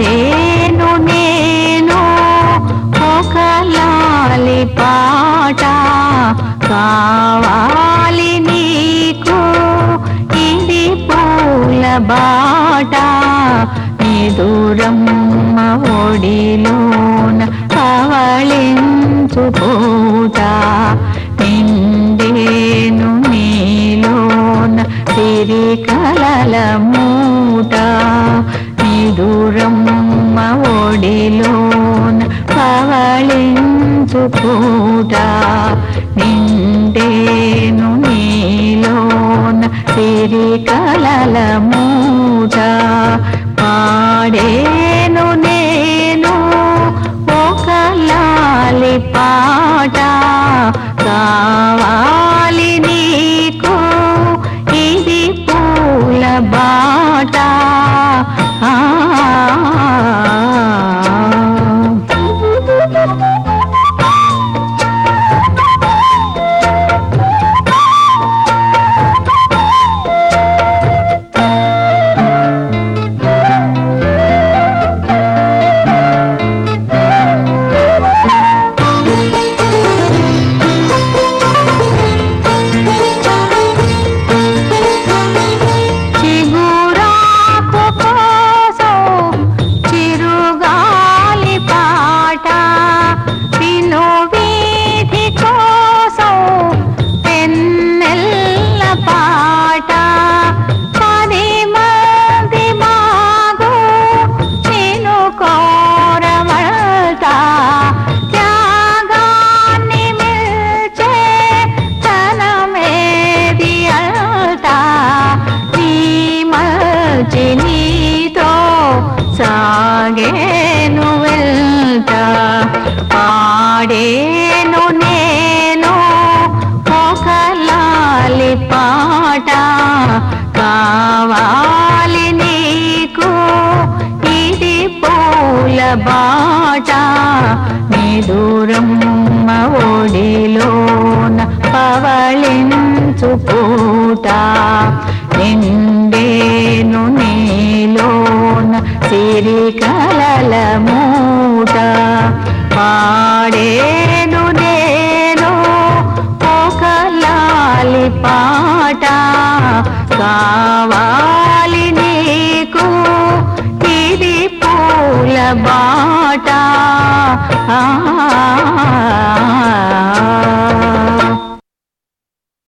పాడేను నేను ఒక లాలి పాట కావాలి నీకు ఇది పూల బాట నిదురమ్మ ఒడిలోన పవళించు పూట నిండేను నీలోన సిరి కలల మూట నిదురమ్మ ఒడిలోన పవళించు పూట నిండేను నీలోన సిరి కలల మూట పాడేను నేను ఒక లాలి పాట కావాలి నీకు ఇది పూల బాట ఆ చిగురాకు కోసం చిరుగాలి పాట విను వీధి కోసం పెన్నెల్ల పాట పది మంది మాగు నేను కోరమట త్యాగాన్ని మిల్చే తనమేది అల్ట నీ మల్చి నీతో సాగేను వెళ్త పాడేను నేను ఒక లాలి పాట కావాలి నీకు ఇది పూల బాట నిదురమ్మ ఒడిలోన పవళించు పూట నిండేను నీలోన సిరి కలల మూట పాడేను నేను ఒక లాలి పాట కావాలి నీకు ఇది పూల బాట ఆ